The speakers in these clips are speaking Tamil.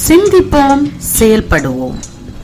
சிந்திப்போம் செயல்படுவோம்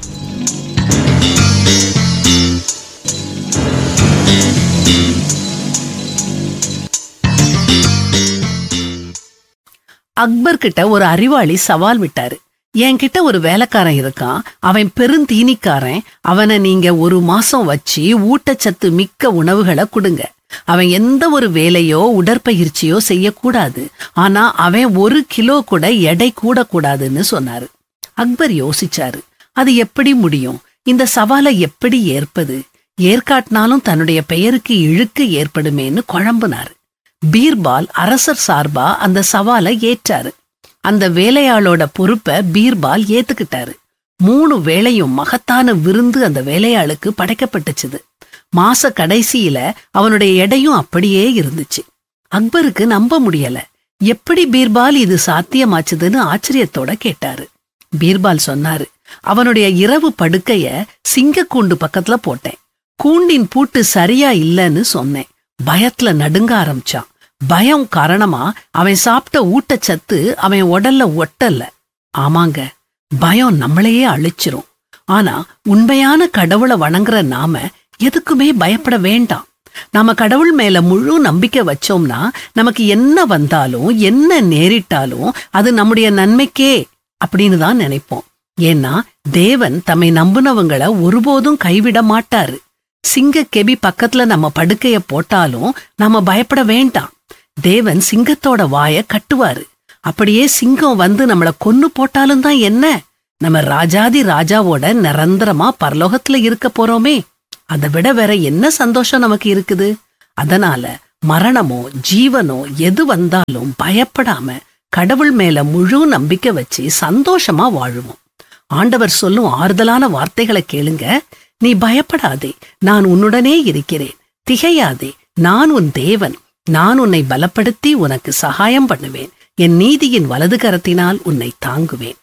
அக்பர் கிட்ட ஒரு அறிவாளி சவால் விட்டாரு என்கிட்ட ஒரு வேலைக்காரன் இருக்கான் அவன் பெருந்தீனிக்காரன் அவனை நீங்க ஒரு மாசம் வச்சு ஊட்டச்சத்து மிக்க உணவுகளை கொடுங்க அவன் எந்த ஒரு வேலையோ உடற்பயிற்சியோ செய்யக்கூடாது ஆனா அவன் ஒரு கிலோ கூட எடை கூடக்கூடாதுன்னு சொன்னாரு அக்பர் யோசிச்சாரு அது எப்படி முடியும் இந்த சவாலை எப்படி ஏற்பது ஏற்காட்டினாலும் தன்னுடைய பெயருக்கு இழுக்கு ஏற்படுமேன்னு குழம்புனாரு பீர்பால் அரசர் சார்பா அந்த சவாலை ஏற்றாரு அந்த வேலையாளோட பொறுப்பை பீர்பால் ஏத்துக்கிட்டாரு மூணு வேளையும் மகத்தான விருந்து அந்த வேலையாளுக்கு படைக்கப்பட்டுச்சுது மாச கடைசியில அவனுடைய எடையும் அப்படியே இருந்துச்சு அக்பருக்கு நம்ப முடியல எப்படி பீர்பால் இது சாத்தியமாச்சுதுன்னு ஆச்சரியத்தோட கேட்டாரு பீர்பால் சொன்னாரு அவனுடைய இரவு படுக்கைய சிங்கக்கூண்டு பக்கத்துல போட்டேன் கூண்டின் பூட்டு சரியா இல்லைன்னு சொன்னேன் பயத்துல நடுங்க ஆரம்பிச்சான் பயம் காரணமா அவன் சாப்பிட்ட ஊட்டச்சத்து அவன் உடல்ல ஒட்டல ஆமாங்க பயம் நம்மளையே அழிச்சிரும் ஆனா உண்மையான கடவுளை வணங்குற நாம எதுக்குமே பயப்பட வேண்டாம் நாம கடவுள் மேல முழு நம்பிக்கை வச்சோம்னா நமக்கு என்ன வந்தாலும் என்ன நேரிட்டாலும் அது நம்முடைய நன்மைக்கே அப்படின்னு தான் நினைப்போம் ஏன்னா தேவன் தம்மை நம்புனவங்கள ஒருபோதும் கைவிட மாட்டாரு சிங்க கெபி பக்கத்துல நம்ம படுக்கைய போட்டாலும் நாம பயப்பட வேண்டாம் தேவன் சிங்கத்தோட வாய கட்டுவாரு அப்படியே சிங்கம் வந்து நம்மள கொன்னு போட்டாலும் தான் என்ன நம்ம ராஜாதி ராஜாவோட நிரந்தரமா பரலோகத்துல இருக்க போறோமே அதை விட வேற என்ன சந்தோஷம் நமக்கு இருக்குது அதனால மரணமோ ஜீவனோ எது வந்தாலும் பயப்படாம கடவுள் மேல முழு நம்பிக்கை வச்சு சந்தோஷமா வாழுவோம் ஆண்டவர் சொல்லும் ஆறுதலான வார்த்தைகளை கேளுங்க நீ பயப்படாதே நான் உன்னுடனே இருக்கிறேன் திகையாதே நான் உன் தேவன் நான் உன்னை பலப்படுத்தி உனக்கு சகாயம் பண்ணுவேன் என் நீதியின் வலது கரத்தினால் உன்னை தாங்குவேன்